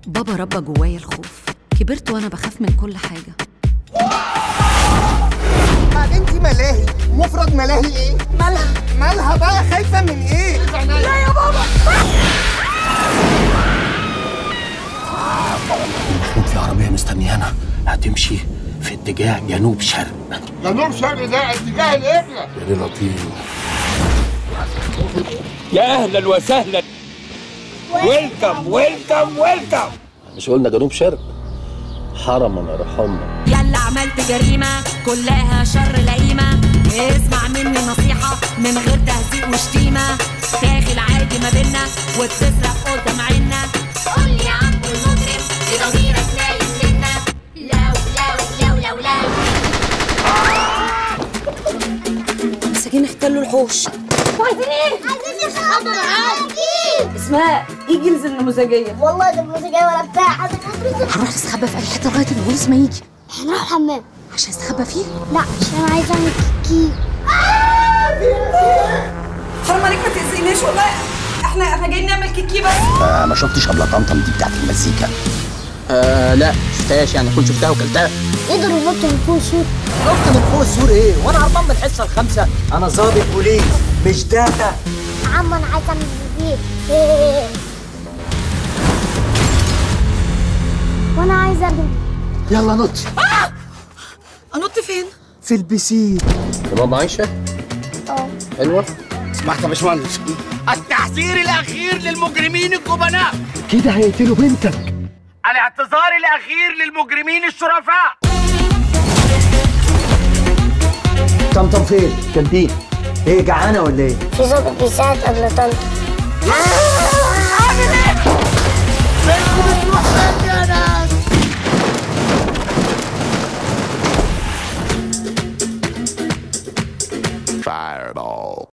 بابا ربى جوايا الخوف كبرت وانا بخاف من كل حاجه بعدين دي ملاهي مفرد ملاهي ايه؟ مالها؟ مالها بقى خايفة من ايه؟ لا يا بابا المفروض في عربية مستنيانا هتمشي في اتجاه جنوب شرق جنوب شرق ده اتجاه القبلة يا لطيف يا اهلا وسهلا ويلكم ويلكم ويلكم مش قلنا جنوب شرق حرما ارحمنا يلا عملت جريمة كلها شر لئيمة اسمع مني نصيحة من غير تهزيق وشتيمة داخل عادي ما بينا وبتسرق قدام عنا قول لي يا عم المجرم لضميرك نايم منا لو لو لو لو لو مساكين احتلوا الحوش عايزين ايه؟ عايزين نخبر عادي اسمها ايجلز النموذجيه والله ده مش جاي ولا بتاع حد هنروح نستخبى في اي حته لغايه البوليس ما يجي هنروح الحمام عشان نستخبى فيه لا عشان عايزه اعمل كيكي حرام عليك ما تاذيناش والله احنا احنا جايين نعمل كيكي بس آه ما شفتش قبل طمطم دي بتاعت المزيكا آه لا شفتهاش يعني كنت شفتها وكلتها قدروا ينطوا من فوق سور نط من فوق السور ايه؟ وانا هربان من الحصة الخامسة انا ظابط بوليس مش داتا عم انا عايزه اعمل بيبي وانا عايزه اعمل يلا نط انط فين في البسين يا ماما عايشة اه حلوة سمعت يا باشمهندس التحذير الاخير للمجرمين الجبناء كده هيقتلوا بنتك الاعتذار الاخير للمجرمين الشرفاء طمطم فين؟ كانتين ايه جعانة ولا ايه؟ في ظابط بيساعد قبل طنط Fireball